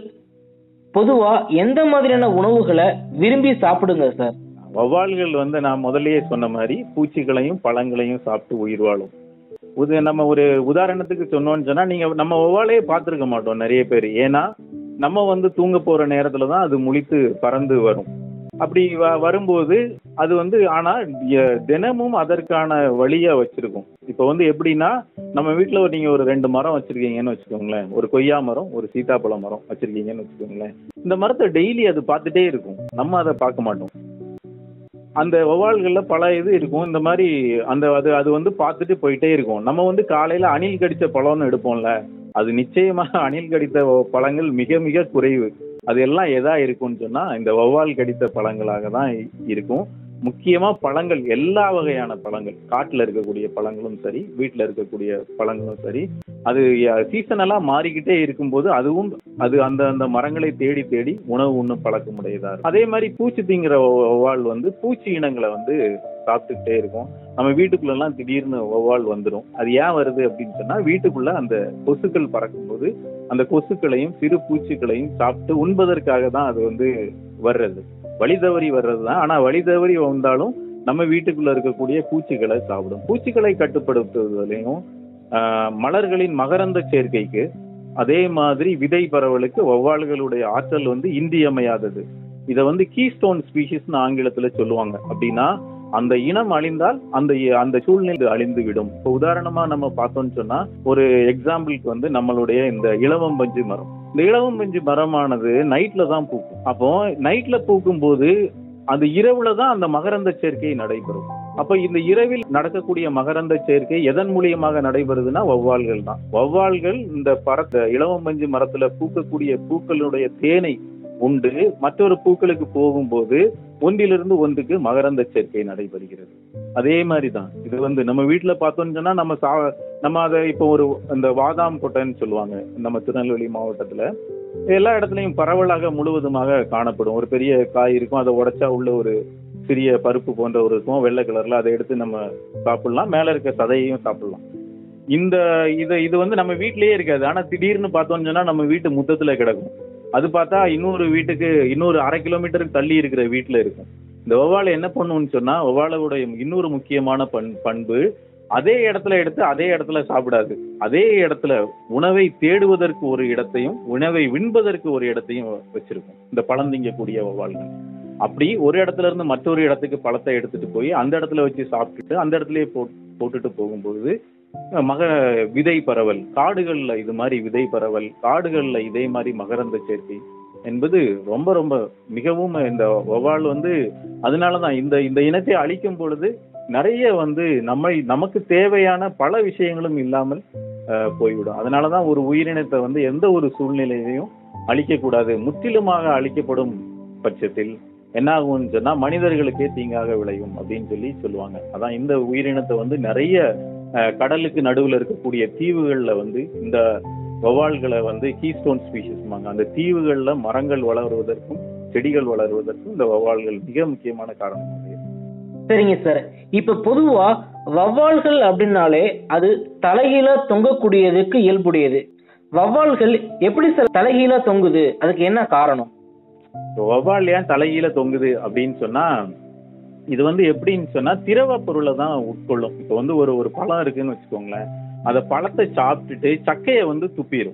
பொதுவா எந்த மாதிரியான உணவுகளை விரும்பி சாப்பிடுங்க சார் வௌவால்கள் வந்து நான் முதல்லயே சொன்ன மாதிரி பூச்சிகளையும் பழங்களையும் சாப்பிட்டு உயிர் வாழும் உது நம்ம ஒரு உதாரணத்துக்கு சொன்னோம்னு சொன்னா நீங்க நம்ம வௌவாலையே பார்த்திருக்க மாட்டோம் நிறைய பேர் ஏன்னா நம்ம வந்து தூங்க போற நேரத்துல தான் அது முழித்து பறந்து வரும் அப்படி வ- வரும்போது அது வந்து ஆனா எ- தினமும் அதற்கான வழியா வச்சிருக்கும் இப்ப வந்து எப்படின்னா நம்ம வீட்டுல ஒரு- நீங்க ஒரு ரெண்டு மரம் வச்சிருக்கீங்கன்னு வச்சுக்கோங்களேன் ஒரு கொய்யா மரம் ஒரு சீதாப்பழ மரம் வச்சிருக்கீங்கன்னு வச்சுக்கோங்களேன் இந்த மரத்தை டெய்லி அது பார்த்துட்டே இருக்கும் நம்ம அதை பார்க்க மாட்டோம் அந்த வௌவால்கள்ல பல இது இருக்கும் இந்த மாதிரி அந்த அது அது வந்து பார்த்துட்டு போயிட்டே இருக்கும் நம்ம வந்து காலையில அணில் கடிச்ச பழம்னு எடுப்போம்ல அது நிச்சயமாக அணில் கடித்த பழங்கள் மிக மிக குறைவு அது எல்லாம் எதா இருக்கும்னு சொன்னா இந்த வௌவால் கடித்த பழங்களாக தான் இருக்கும் முக்கியமா பழங்கள் எல்லா வகையான பழங்கள் காட்டுல இருக்கக்கூடிய பழங்களும் சரி வீட்டுல இருக்கக்கூடிய பழங்களும் சரி அது சீசனலா மாறிக்கிட்டே இருக்கும்போது அதுவும் அது அந்த அந்த மரங்களை தேடி தேடி உணவு உண்ணும் பழக்கம் உடையதா இருக்கும். அதே மாதிரி பூச்சி திங்கிற வௌ- வௌவால் வந்து பூச்சி இனங்களை வந்து சாப்பிட்டுக்கிட்டே இருக்கும் நம்ம வீட்டுக்குள்ள எல்லாம் திடீர்னு வௌவால் வந்துடும் அது ஏன் வருது அப்படின்னு சொன்னா வீட்டுக்குள்ள அந்த கொசுக்கள் பறக்கும்போது அந்த கொசுக்களையும் சிறு பூச்சிகளையும் சாப்பிட்டு உண்பதற்காக தான் அது வந்து வர்றது வழி தவறி வர்றது தான் ஆனா வழி தவறி வந்தாலும் நம்ம வீட்டுக்குள்ள இருக்கக்கூடிய பூச்சிகளை சாப்பிடும் பூச்சிகளை கட்டுப்படுத்துவதிலையும் ஆஹ், மலர்களின் மகரந்த சேர்க்கைக்கு அதே மாதிரி விதை பரவலுக்கு வௌவால்களுடைய ஆற்றல் வந்து இன்றியமையாதது இதை வந்து கீஸ்டோன் ஸ்பீஷிஸ்னு ஆங்கிலத்துல சொல்லுவாங்க அப்படின்னா அந்த இனம் அழிந்தால் அந்த அந்த சூழ்நிலை அழிந்து விடும் இப்போ உதாரணமா நம்ம பார்த்தோம்னு சொன்னா ஒரு எக்ஸாம்பிளுக்கு வந்து நம்மளுடைய இந்த இளவம்பஞ்சு மரம் இந்த இளவம்பஞ்சு மரமானது நைட்ல தான் பூக்கும் அப்போ நைட்ல பூக்கும் போது அந்த இரவுல தான் அந்த மகரந்த சேர்க்கை நடைபெறும் அப்ப இந்த இரவில் நடக்கக்கூடிய மகரந்த சேர்க்கை எதன் மூலியமாக நடைபெறுதுன்னா வௌவால்கள் தான் வௌவால்கள் இந்த பரத்த இளவம்பஞ்சு மரத்துல பூக்கக்கூடிய பூக்களுடைய தேனை உண்டு மற்றொரு பூக்களுக்கு போகும்போது ஒன்றிலிருந்து ஒன்றுக்கு மகரந்த சேர்க்கை நடைபெறுகிறது அதே மாதிரி தான் இது வந்து நம்ம வீட்டுல பார்த்தோம்னு சொன்னா நம்ம சா நம்ம அதை இப்போ ஒரு இந்த வாதாம் கொட்டைன்னு சொல்லுவாங்க நம்ம திருநெல்வேலி மாவட்டத்துல எல்லா இடத்துலயும் பரவலாக முழுவதுமாக காணப்படும் ஒரு பெரிய காய் இருக்கும் அதை உடைச்சா உள்ள ஒரு சிறிய பருப்பு போன்ற ஒரு இருக்கும் வெள்ளை கலர்ல அதை எடுத்து நம்ம சாப்பிடலாம் மேல இருக்க சதையையும் சாப்பிடலாம் இந்த இது இது வந்து நம்ம வீட்லயே இருக்காது ஆனா திடீர்னு பார்த்தோம்னு சொன்னா நம்ம வீட்டு முத்தத்துல கிடக்கும் அது பார்த்தா இன்னொரு வீட்டுக்கு இன்னொரு அரை கிலோமீட்டருக்கு தள்ளி இருக்கிற வீட்டுல இருக்கும் இந்த வௌவால் என்ன பண்ணுன்னு சொன்னா வௌவாலோட இன்னொரு முக்கியமான பண் பண்பு அதே இடத்துல எடுத்து அதே இடத்துல சாப்பிடாது அதே இடத்துல உணவை தேடுவதற்கு ஒரு இடத்தையும் உணவை விண்பதற்கு ஒரு இடத்தையும் வச்சிருக்கும் இந்த பழம் திங்கக்கூடிய வௌவால்கள் அப்படி ஒரு இடத்துல இருந்து மற்றொரு இடத்துக்கு பழத்தை எடுத்துட்டு போய் அந்த இடத்துல வச்சு சாப்பிட்டுட்டு அந்த இடத்துலயே போ போட்டுட்டு போகும்பொழுது அஹ், மக விதை பரவல் காடுகள்ல இது மாதிரி விதை பரவல் காடுகள்ல இதே மாதிரி மகரந்த சேர்க்கை என்பது ரொம்ப ரொம்ப மிகவும் இந்த வௌவால் வந்து அதனாலதான் இந்த இந்த இனத்தை அழிக்கும் பொழுது நிறைய வந்து நம்மை நமக்கு தேவையான பல விஷயங்களும் இல்லாமல் அஹ், போய்விடும் அதனாலதான் ஒரு உயிரினத்தை வந்து எந்த ஒரு சூழ்நிலையிலையும் அழிக்கக்கூடாது முற்றிலுமாக அழிக்கப்படும் பட்சத்தில் என்ன ஆகும்னு சொன்னா மனிதர்களுக்கே தீங்காக விளையும் அப்படின்னு சொல்லி சொல்லுவாங்க அதான் இந்த உயிரினத்தை வந்து நிறைய அஹ், கடலுக்கு நடுவுல இருக்கக்கூடிய தீவுகள்ல வந்து இந்த வௌவால்களை வந்து கீஸ்டோன் ஸ்பீஷிஸ்மாங்க அந்த தீவுகள்ல மரங்கள் வளருவதற்கும் செடிகள் வளருவதற்கும் இந்த வௌவால்கள் மிக முக்கியமான காரணமாக இருக்கு. சரிங்க சார் இப்ப பொதுவா வவ்வால்கள் அப்படின்னாலே அது தலைகீழா தொங்கக்கூடியதுக்கு இயல்புடையது வவ்வால்கள் எப்படி சார் தலைகீழா தொங்குது அதுக்கு என்ன காரணம் இப்போ வௌவால் ஏன் தலைகீழ தொங்குது அப்படின்னு சொன்னா இது வந்து எப்படின்னு சொன்னா திரவ பொருளை தான் உட்கொள்ளும் இப்போ வந்து ஒரு ஒரு பழம் இருக்குன்னு வச்சுக்கோங்களேன் அந்த பழத்தை சாப்பிட்டுட்டு சக்கையை வந்து துப்பிடும்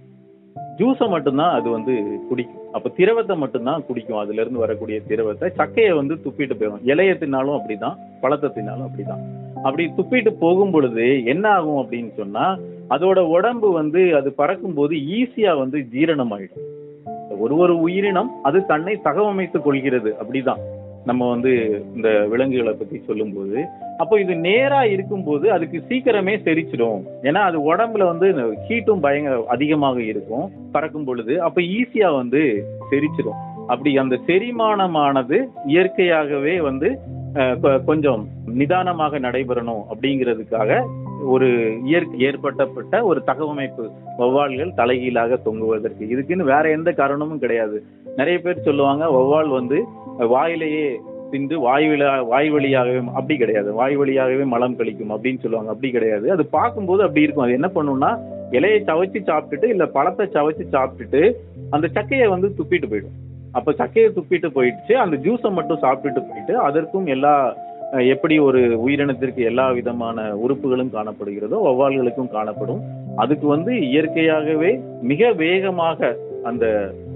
ஜூஸை மட்டும்தான் அது வந்து குடிக்கும் அப்ப திரவத்தை மட்டும்தான் குடிக்கும் அதுல இருந்து வரக்கூடிய திரவத்தை சக்கையை வந்து துப்பிட்டு போயிடும் இலைய தின்னாலும் அப்படிதான் பழத்தை தின்னாலும் அப்படிதான் அப்படி துப்பிட்டு போகும் பொழுது என்ன ஆகும் அப்படின்னு சொன்னா அதோட உடம்பு வந்து அது பறக்கும் போது ஈஸியா வந்து ஜீரணம் ஆயிடும் ஒரு ஒரு உயிரினம் அது தன்னை தகவமைத்துக் கொள்கிறது அப்படிதான் நம்ம வந்து இந்த விலங்குகளை பத்தி சொல்லும்போது அப்போ இது நேரா இருக்கும்போது அதுக்கு சீக்கிரமே செரிச்சிடும் ஏன்னா அது உடம்புல வந்து ஹீட்டும் பயங்கர அதிகமாக இருக்கும் பறக்கும் பொழுது அப்ப ஈஸியா வந்து செரிச்சிடும் அப்படி அந்த செரிமானமானது இயற்கையாகவே வந்து அஹ், கொ- கொஞ்சம் நிதானமாக நடைபெறணும் அப்படிங்கிறதுக்காக ஒரு இயற்கை ஏற்பட்டப்பட்ட ஒரு தகவமைப்பு வௌவால்கள் தலைகீழாக தொங்குவதற்கு இதுக்குன்னு வேற எந்த காரணமும் கிடையாது நிறைய பேர் சொல்லுவாங்க வௌவால் வந்து வாயிலேயே தின்று வாய் வழியா வாய் வழியாகவே அப்படி கிடையாது வாய் வழியாகவே மலம் கழிக்கும் அப்படின்னு சொல்லுவாங்க அப்படி கிடையாது அது பார்க்கும்போது அப்படி இருக்கும் அது என்ன பண்ணும்னா இலையை சவைச்சு சாப்பிட்டுட்டு இல்ல பழத்தை சவைச்சு சாப்பிட்டுட்டு அந்த சக்கையை வந்து துப்பிட்டு போயிடும் அப்ப சக்கையை துப்பிட்டு போயிடுச்சு அந்த ஜூஸை மட்டும் சாப்பிட்டுட்டு போயிட்டு அதற்கும் எல்லா அஹ், எப்படி ஒரு உயிரினத்திற்கு எல்லா விதமான உறுப்புகளும் காணப்படுகிறதோ வௌவால்களுக்கும் காணப்படும் அதுக்கு வந்து இயற்கையாகவே மிக வேகமாக அந்த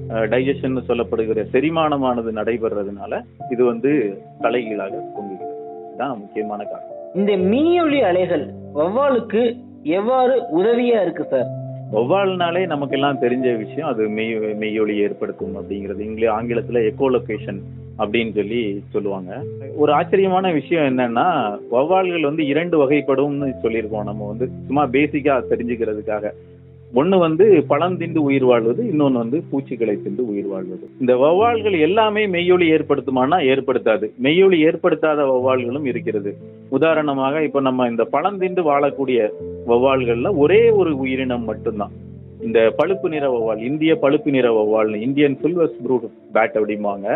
டைஜஷன் சொல்லப்படுகிற செரிமானமானது நடைபெறதுனால இது வந்து தலைகீழாக தொங்குகிறது இதுதான் முக்கியமான காரணம் இந்த மீயொலி அலைகள் வவ்வாலுக்கு எவ்வாறு உதவியா இருக்கு சார் வௌவால்னாலே நமக்கெல்லாம் தெரிஞ்ச விஷயம் அது மெய் மெய்யொலி ஏற்படுத்தும் அப்படிங்கிறது இங்கிலீஷ் ஆங்கிலத்துல எக்கோலொகேஷன் அப்படின்னு சொல்லி சொல்லுவாங்க ஒரு ஆச்சரியமான விஷயம் என்னன்னா வௌவால்கள் வந்து இரண்டு வகைப்படும்னு சொல்லியிருக்கோம் நம்ம வந்து சும்மா பேசிக்கா தெரிஞ்சுக்கிறதுக்காக ஒண்ணு வந்து பழம் திண்டு உயிர் வாழ்வது இன்னொன்னு வந்து பூச்சிகளை திண்டு உயிர் வாழ்வது இந்த வௌவால்கள் எல்லாமே மெய்யொலி ஏற்படுத்துமானா ஏற்படுத்தாது மெய்யொலி ஏற்படுத்தாத வௌவால்களும் இருக்கிறது உதாரணமாக இப்ப நம்ம இந்த பழம் திண்டு வாழக்கூடிய வௌவால்கள்ல ஒரே ஒரு உயிரினம் மட்டும்தான் இந்த பழுப்பு நிற வௌவால் இந்திய பழுப்பு நிற வௌவால் இந்தியன் சில்வர்ஸ் ப்ரூட் பேட் அப்படிம்பாங்க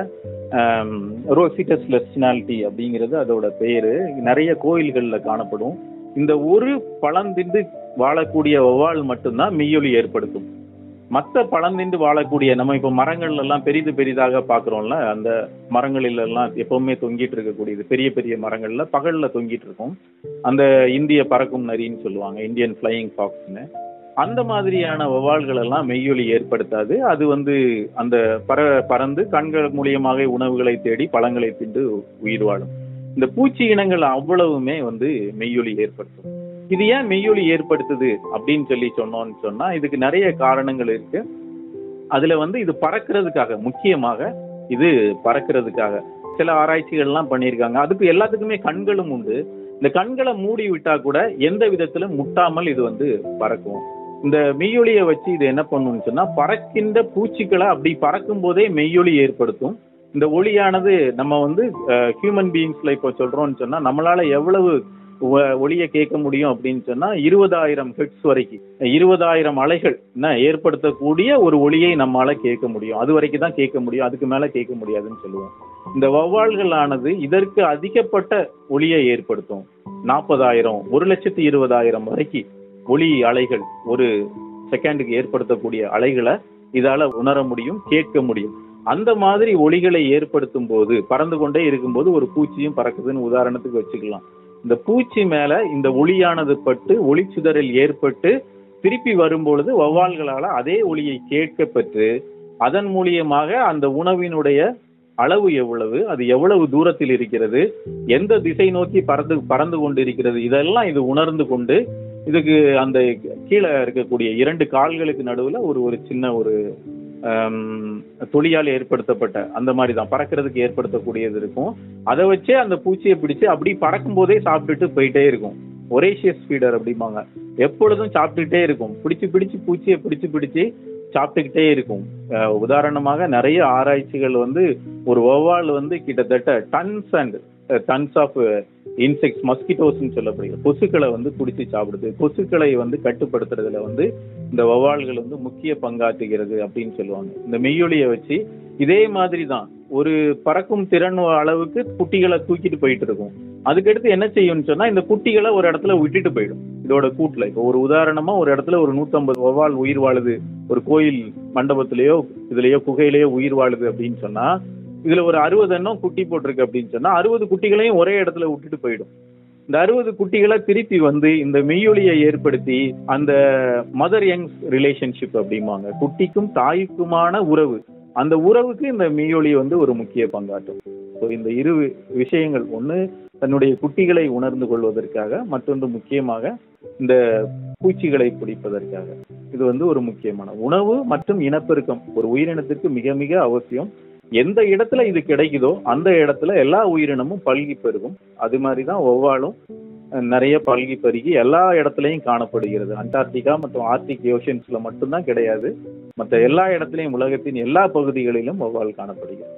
ரோசிட்டஸ் லெஸ்டினாலிட்டி அப்படிங்கிறது அதோட பேரு நிறைய கோயில்கள்ல காணப்படும் இந்த ஒரு பழந்திண்டு வாழக்கூடிய வௌவால் மட்டும்தான் மெய்யொலி ஏற்படுத்தும் மற்ற பழந்திண்டு வாழக்கூடிய நம்ம இப்ப மரங்கள்ல எல்லாம் பெரிது பெரிதாக பாக்குறோம்ல அந்த மரங்களில் எல்லாம் எப்பவுமே தொங்கிட்டு இருக்கக்கூடியது பெரிய பெரிய மரங்கள்ல பகல்ல தொங்கிட்டு இருக்கும் அந்த இந்திய பறக்கும் நரின்னு சொல்லுவாங்க இந்தியன் ஃபிளையிங் ஃபாக்ஸ்னு அந்த மாதிரியான வௌவால்கள் எல்லாம் மெய்யொலி ஏற்படுத்தாது அது வந்து அந்த பற பறந்து கண்கள் மூலியமாக உணவுகளை தேடி பழங்களை தின்று உயிர் வாழும் இந்த பூச்சி இனங்கள் அவ்வளவுமே வந்து மெய்யொலி ஏற்படுத்தும் இது ஏன் மெய்யொலி ஏற்படுத்துது அப்படின்னு சொல்லி சொன்னோம்னு சொன்னா இதுக்கு நிறைய காரணங்கள் இருக்கு அதுல வந்து இது பறக்கிறதுக்காக முக்கியமாக இது பறக்கிறதுக்காக சில ஆராய்ச்சிகள் எல்லாம் பண்ணியிருக்காங்க அதுக்கு எல்லாத்துக்குமே கண்களும் உண்டு இந்த கண்களை மூடி விட்டா கூட எந்த விதத்துல முட்டாமல் இது வந்து பறக்கும் இந்த மெய்யொலியை வச்சு இது என்ன பண்ணும்னு சொன்னா பறக்கின்ற பூச்சிகளை அப்படி பறக்கும் போதே மெய்யொலி ஏற்படுத்தும் இந்த ஒளியானது நம்ம வந்து ஹியூமன் பீயிங்ஸ்ல இப்போ சொல்றோம்னு சொன்னா நம்மளால எவ்வளவு ஒ- ஒளியை கேட்க முடியும் அப்படின்னு சொன்னா இருபதாயிரம் ஹெட்ஸ் வரைக்கும் இருபதாயிரம் அலைகள் என்ன ஏற்படுத்தக்கூடிய ஒரு ஒளியை நம்மால கேட்க முடியும் அது வரைக்கும் தான் கேட்க முடியும் அதுக்கு மேல கேட்க முடியாதுன்னு சொல்லுவோம் இந்த வௌவால்களானது இதற்கு அதிகப்பட்ட ஒளியை ஏற்படுத்தும் நாற்பதாயிரம் ஒரு லட்சத்தி இருபதாயிரம் வரைக்கும் ஒளி அலைகள் ஒரு செகண்டுக்கு ஏற்படுத்தக்கூடிய அலைகளை இதால உணர முடியும் கேட்க முடியும் அந்த மாதிரி ஒளிகளை ஏற்படுத்தும் போது பறந்து கொண்டே இருக்கும்போது ஒரு பூச்சியும் பறக்குதுன்னு உதாரணத்துக்கு வச்சுக்கலாம் இந்த பூச்சி மேல இந்த ஒளியானது பட்டு ஒளிச்சுதறல் ஏற்பட்டு திருப்பி வரும்பொழுது வௌவால்களால அதே ஒளியை கேட்க பெற்று அதன் மூலியமாக அந்த உணவினுடைய அளவு எவ்வளவு அது எவ்வளவு தூரத்தில் இருக்கிறது எந்த திசை நோக்கி பறந்து பறந்து கொண்டு இருக்கிறது இதெல்லாம் இது உணர்ந்து கொண்டு இதுக்கு அந்த கீழே இருக்கக்கூடிய இரண்டு கால்களுக்கு நடுவுல ஒரு ஒரு சின்ன ஒரு ஆம், தொலியால் ஏற்படுத்தப்பட்ட அந்த மாதிரி தான் பறக்கிறதுக்கு ஏற்படுத்தக்கூடியது இருக்கும் அதை வச்சே அந்த பூச்சியை பிடிச்சு அப்படி பறக்கும் போதே சாப்பிட்டுட்டு போயிட்டே இருக்கும் ஒரேஷியஸ் ஃபீடர் அப்படிம்பாங்க எப்பொழுதும் சாப்பிட்டுட்டே இருக்கும் பிடிச்சு பிடிச்சு பூச்சியை பிடிச்சு பிடிச்சு சாப்பிட்டுக்கிட்டே இருக்கும் அஹ் உதாரணமாக நிறைய ஆராய்ச்சிகள் வந்து ஒரு வௌவால் வந்து கிட்டத்தட்ட tons and tons of insects மஸ்கிட்டோஸ்ன்னு சொல்லப்படுகிறது கொசுக்களை வந்து பிடிச்சி சாப்பிடுது கொசுக்களை வந்து கட்டுப்படுத்துறதுல வந்து இந்த வௌவால்கள் வந்து முக்கிய பங்காற்றுகிறது அப்படின்னு சொல்லுவாங்க இந்த மெய்யொலியை வச்சு இதே மாதிரி தான் ஒரு பறக்கும் திறன் அளவுக்கு குட்டிகளை தூக்கிட்டு போயிட்டு இருக்கும் அதுக்கடுத்து என்ன செய்யும்னு சொன்னா இந்த குட்டிகளை ஒரு இடத்துல விட்டுட்டு போயிடும் இதோட கூட்டுல இப்போ ஒரு உதாரணமா ஒரு இடத்துல ஒரு 150 வௌவால் உயிர் வாழுது ஒரு கோயில் மண்டபத்திலேயோ இதுலயோ குகையிலேயோ உயிர் வாழுது அப்படின்னு சொன்னா இதுல ஒரு அறுபது எண்ணம் குட்டி போட்டிருக்கு அப்படின்னு சொன்னா அறுபது குட்டிகளையும் ஒரே இடத்துல விட்டுட்டு போயிடும் இந்த அறுபது குட்டிகளை திருப்பி வந்து இந்த மெய்யொலியை ஏற்படுத்தி அந்த மதர் யங் ரிலேஷன்ஷிப் அப்படிம்பாங்க குட்டிக்கும் தாய்க்குமான உறவு அந்த உறவுக்கு இந்த மெய்யொலி வந்து ஒரு முக்கிய பங்காற்றும் ஸோ இந்த இரு விஷயங்கள் ஒன்று தன்னுடைய குட்டிகளை உணர்ந்து கொள்வதற்காக மற்றொன்று முக்கியமாக இந்த பூச்சிகளை பிடிப்பதற்காக இது வந்து ஒரு முக்கியமான உணவு மற்றும் இனப்பெருக்கம் ஒரு உயிரினத்திற்கு மிக மிக அவசியம் எந்த இடத்துல இது கிடைக்குதோ அந்த இடத்துல எல்லா உயிரினமும் பல்கி பெருகும் அது மாதிரி தான் ஒவ்வாலும் அஹ், நிறைய பல்கி பெருகி எல்லா இடத்துலையும் காணப்படுகிறது அண்டார்டிகா மற்றும் ஆர்டிக் ஓஷன்ஸ்ல மட்டும்தான் கிடையாது மற்ற எல்லா இடத்துலையும் உலகத்தின் எல்லா பகுதிகளிலும் வௌவால் காணப்படுகிறது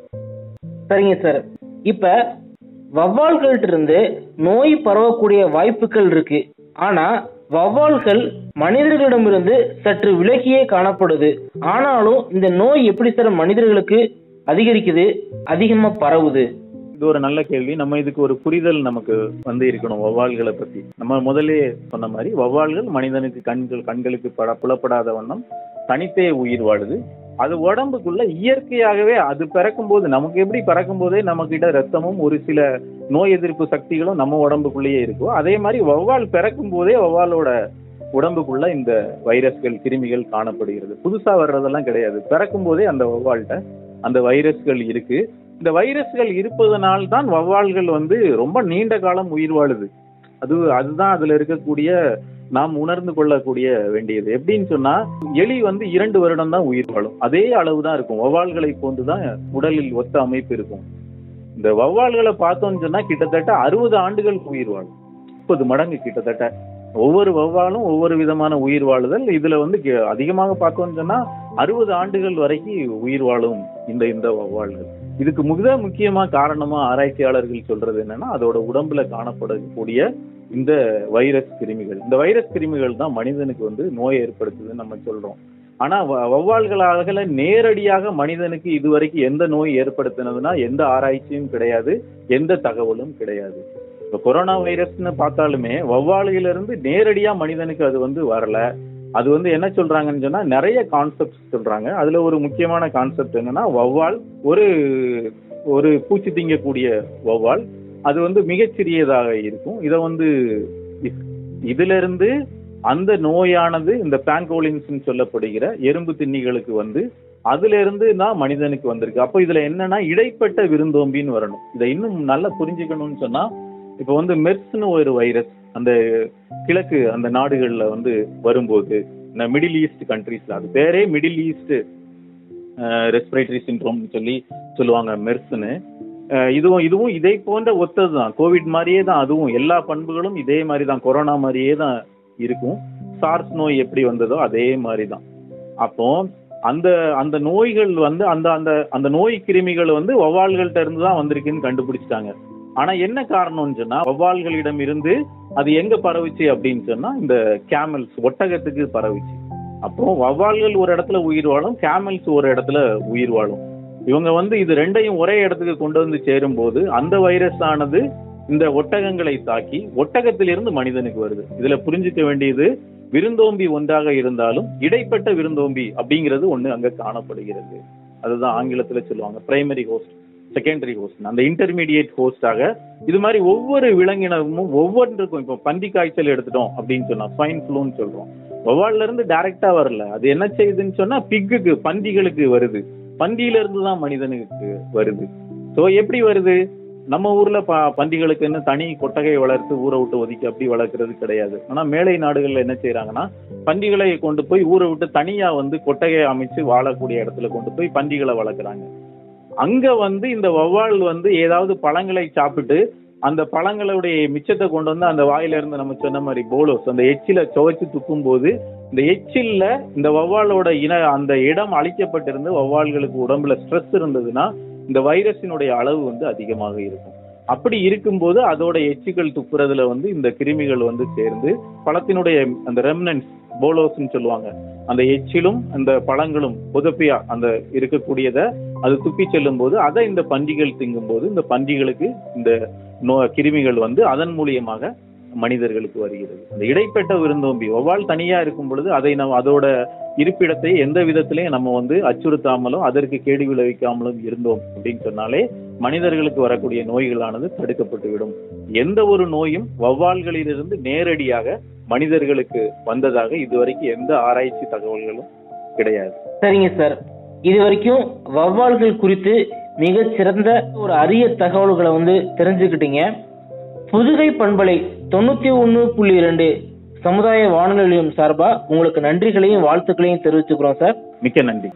சரிங்க சார் இப்ப வவ்வால்கள்ட்ட இருந்து நோய் பரவக்கூடிய வாய்ப்புகள் இருக்கு ஆனா வவ்வால்கள் மனிதர்களிடமிருந்து சற்று விலகியே காணப்படுது ஆனாலும் இந்த நோய் எப்படி சார் மனிதர்களுக்கு அதிகரிக்குது அதிகமா பரவுது இது ஒரு நல்ல கேள்வி நம்ம இதுக்கு ஒரு புரிதல் நமக்கு வந்து இருக்கணும் வௌவால்களை பத்தி நம்ம முதலே சொன்ன மாதிரி வௌவால்கள் மனிதனுக்கு கண்கள் கண்களுக்கு பட புலப்படாத வண்ணம் தனித்தே உயிர் வாழுது அது உடம்புக்குள்ள இயற்கையாகவே அது பிறக்கும் போது நமக்கு எப்படி பிறக்கும் போதே நம்ம கிட்ட ரத்தமும் ஒரு சில நோய் எதிர்ப்பு சக்திகளும் நம்ம உடம்புக்குள்ளேயே இருக்கும் அதே மாதிரி வௌவால் பிறக்கும் போதே வௌவாலோட உடம்புக்குள்ள இந்த வைரஸ்கள் கிருமிகள் காணப்படுகிறது புதுசா வர்றதெல்லாம் கிடையாது பிறக்கும் போதே அந்த வௌவால்கிட்ட அந்த வைரஸ்கள் இருக்கு இந்த வைரஸ்கள் இருப்பதனால் தான் வௌவால்கள் வந்து ரொம்ப நீண்ட காலம் உயிர் வாழுது அது அதுதான் அதுல இருக்கக்கூடிய நாம் உணர்ந்து கொள்ளக்கூடிய வேண்டியது எப்படின்னு சொன்னா எலி வந்து இரண்டு வருடம் தான் உயிர் வாழும் அதே அளவு தான் இருக்கும் வௌவால்களை போன்று தான் உடலில் ஒத்த அமைப்பு இருக்கும் இந்த வௌவால்களை பார்த்தோம்னு சொன்னா கிட்டத்தட்ட அறுபது ஆண்டுகள் உயிர் வாழும் முப்பது மடங்கு கிட்டத்தட்ட ஒவ்வொரு வௌவாலும் ஒவ்வொரு விதமான உயிர் வாழுதல் இதுல வந்து கி- அதிகமாக பார்த்தோம்னு சொன்னா அறுபது ஆண்டுகள் வரைக்கும் உயிர் வாழும் இந்த இந்த வௌவால்கள் இதுக்கு மிக முக்கியமா காரணமா ஆராய்ச்சியாளர்கள் சொல்றது என்னன்னா அதோட உடம்புல காணப்படக்கூடிய இந்த வைரஸ் கிருமிகள் இந்த வைரஸ் கிருமிகள் தான் மனிதனுக்கு வந்து நோய் ஏற்படுத்துதுன்னு நம்ம சொல்றோம் ஆனா வ- வௌவால்களாக நேரடியாக மனிதனுக்கு இதுவரைக்கும் எந்த நோய் ஏற்படுத்தினதுன்னா எந்த ஆராய்ச்சியும் கிடையாது எந்த தகவலும் கிடையாது இப்ப கொரோனா வைரஸ்னு பார்த்தாலுமே வௌவாலிலிருந்து நேரடியா மனிதனுக்கு அது வந்து வரல அது வந்து என்ன சொல்றாங்கன்னு சொன்னா நிறைய கான்செப்ட் சொல்றாங்க அதுல ஒரு முக்கியமான கான்செப்ட் என்னன்னா வௌவால் ஒரு ஒரு பூச்சி திங்கக்கூடிய வௌவால் அது வந்து மிகச்சிறியதாக இருக்கும் இதை வந்து இ- இதுல இருந்து அந்த நோயானது இந்த பேங்கோலின்ஸ் சொல்லப்படுகிற எறும்பு திண்ணிகளுக்கு வந்து அதுல இருந்து தான் மனிதனுக்கு வந்திருக்கு அப்போ இதுல என்னன்னா இடைப்பட்ட விருந்தோம்பின்னு வரணும் இதை இன்னும் நல்லா புரிஞ்சுக்கணும்னு சொன்னா இப்போ வந்து மெர்ஸ்னு ஒரு வைரஸ் அந்த கிழக்கு அந்த நாடுகள்ல வந்து வரும்போது இந்த மிடில் ஈஸ்ட் கண்ட்ரீஸ்ல அது பேரே மிடில் ஈஸ்ட் ரெஸ்பிரேட்டரி சிண்ட்ரோம் சொல்லி சொல்லுவாங்க மெர்ஸ்னு அஹ் இதுவும் இதுவும் இதே போன்ற ஒத்தது தான் கோவிட் மாதிரியே தான் அதுவும் எல்லா பண்புகளும் இதே மாதிரி தான் கொரோனா மாதிரியே தான் இருக்கும் சார்ஸ் நோய் எப்படி வந்ததோ அதே மாதிரி தான் அப்போ அந்த அந்த நோய்கள் வந்து அந்த அந்த அந்த நோய் கிருமிகள் வந்து வௌவால்கள்ட்ட இருந்து தான் வந்திருக்குன்னு கண்டுபிடிச்சிட்டாங்க ஆனா என்ன காரணம்னு சொன்னா வௌவால்களிடம் இருந்து அது எங்க பரவுச்சு அப்படின்னு சொன்னா இந்த கேமல்ஸ் ஒட்டகத்துக்கு பரவுச்சு அப்போ வௌவால்கள் ஒரு இடத்துல உயிர் வாழும் கேமல்ஸ் ஒரு இடத்துல உயிர் வாழும் இவங்க வந்து இது ரெண்டையும் ஒரே இடத்துக்கு கொண்டு வந்து சேரும்போது அந்த வைரஸ் ஆனது இந்த ஒட்டகங்களை தாக்கி ஒட்டகத்திலிருந்து மனிதனுக்கு வருது இதுல புரிஞ்சுக்க வேண்டியது விருந்தோம்பி ஒன்றாக இருந்தாலும் இடைப்பட்ட விருந்தோம்பி அப்படிங்கிறது ஒண்ணு அங்க காணப்படுகிறது அதுதான் ஆங்கிலத்துல சொல்லுவாங்க பிரைமரி ஹோஸ்ட் செகண்டரி ஹோஸ்ட் அந்த இன்டர்மீடியேட் ஹோஸ்டாக இது மாதிரி ஒவ்வொரு விலங்கினமும் ஒவ்வொன்றுக்கும் இப்போ பன்றி காய்ச்சல் எடுத்துட்டோம் அப்படின்னு சொன்னா ஸ்வைன் ஃப்ளூன்னு சொல்றோம் வவ்வால்ல இருந்து டைரக்டா வரல அது என்ன செய்யுதுன்னு சொன்னா பிக்குக்கு பன்றிகளுக்கு வருது பன்றியில இருந்து தான் மனிதனுக்கு வருது சோ எப்படி வருது நம்ம ஊர்ல ப பன்றிகளுக்குன்னு தனி கொட்டகை வளர்த்து ஊரை விட்டு ஒதுக்கி அப்படி வளர்க்கறது கிடையாது ஆனா மேலை நாடுகள்ல என்ன செய்யறாங்கன்னா பன்றிகளை கொண்டு போய் ஊரை விட்டு தனியா வந்து கொட்டகை அமைச்சு வாழக்கூடிய இடத்துல கொண்டு போய் பன்றிகளை வளர்க்குறாங்க அங்க வந்து இந்த வவ்வால் வந்து ஏதாவது பழங்களை சாப்பிட்டு அந்த பழங்களுடைய மிச்சத்தை கொண்டு வந்து அந்த வாயில இருந்து நம்ம சொன்ன மாதிரி போலோஸ் அந்த எச்சில துவைச்சு துப்பும் போது இந்த எச்சில்ல இந்த வவ்வாலோட இன அந்த இடம் அழிக்கப்பட்டிருந்து வவ்வால்களுக்கு உடம்புல ஸ்ட்ரெஸ் இருந்ததுன்னா இந்த வைரஸினுடைய அளவு வந்து அதிகமாக இருக்கும் அப்படி இருக்கும்போது அதோட எச்சிகள் துப்புறதுல வந்து இந்த கிருமிகள் வந்து சேர்ந்து பழத்தினுடைய அந்த ரெம்னன்ஸ் போலோஸ்ன்னு சொல்லுவாங்க அந்த எச்சிலும் அந்த பழங்களும் புதப்பியா அந்த இருக்கக்கூடியத அது துப்பி செல்லும் போது அதை இந்த பன்றிகள் திங்கும் போது இந்த பன்றிகளுக்கு இந்த நோ கிருமிகள் வந்து அதன் மூலியமாக மனிதர்களுக்கு வருகிறது அந்த இடைப்பட்ட விருந்தோம்பி ஒவ்வால் தனியா இருக்கும் பொழுது அதை நம்ம அதோட இருப்பிடத்தை எந்த விதத்திலையும் நம்ம வந்து அச்சுறுத்தாமலும் அதற்கு கேடு விளைவிக்காமலும் இருந்தோம் அப்படின்னு சொன்னாலே மனிதர்களுக்கு வரக்கூடிய நோய்களானது தடுக்கப்பட்டு விடும் எந்த ஒரு நோயும் வவ்வால்களிலிருந்து நேரடியாக மனிதர்களுக்கு வந்ததாக இதுவரைக்கும் எந்த ஆராய்ச்சி தகவல்களும் கிடையாது சரிங்க சார் இது வரைக்கும் வவ்வால்கள் குறித்து மிகச் சிறந்த ஒரு அரிய தகவல்களை வந்து தெரிஞ்சுக்கிட்டீங்க புதுகை பண்பலை தொண்ணூத்தி ஒன்று புள்ளி இரண்டு சமுதாய வானொலி நிலையம் சார்பா உங்களுக்கு நன்றிகளையும் வாழ்த்துக்களையும் தெரிவிச்சுக்கிறோம் சார் மிக்க நன்றி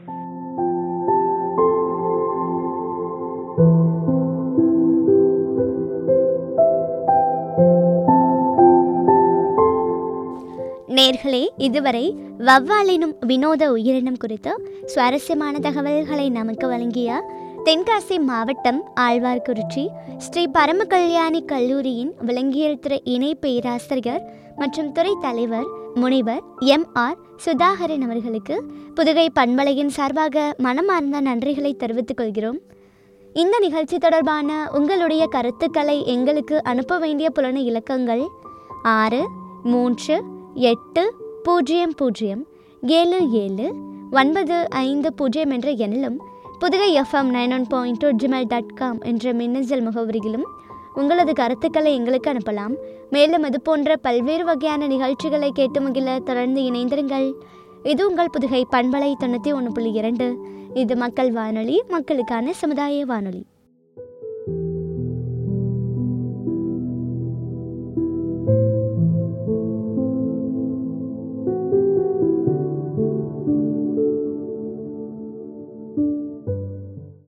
நேர்களே இதுவரை வவ்வாலினும் வினோத உயிரினம் குறித்து சுவாரஸ்யமான தகவல்களை நமக்கு வழங்கிய தென்காசி மாவட்டம் ஆழ்வார்குறிச்சி ஸ்ரீ பரமகல்யாணி கல்லூரியின் விலங்கியல் துறை இணை பேராசிரியர் மற்றும் துறை தலைவர் முனைவர் எம் ஆர் சுதாகரன் அவர்களுக்கு புதுகை பண்பலையின் சார்பாக மனமார்ந்த நன்றிகளை தெரிவித்துக் கொள்கிறோம் இந்த நிகழ்ச்சி தொடர்பான உங்களுடைய கருத்துக்களை எங்களுக்கு அனுப்ப வேண்டிய புலன இலக்கங்கள் ஆறு மூன்று எட்டு பூஜ்ஜியம் பூஜ்ஜியம் ஏழு ஏழு ஒன்பது ஐந்து பூஜ்ஜியம் என்ற எண்ணிலும் Pudugai FM nine one point two Gmail dot com என்ற மின்னஞ்சல் முகவரியிலும் உங்களது கருத்துக்களை எங்களுக்கு அனுப்பலாம் மேலும் இது போன்ற பல்வேறு வகையான நிகழ்ச்சிகளை கேட்டு மகிழ தொடர்ந்து இணைந்திருங்கள் இது உங்கள் புதுகை பண்பலை தொண்ணூற்றி ஒன்று புள்ளி இரண்டு இது மக்கள் வானொலி மக்களுக்கான சமுதாய வானொலி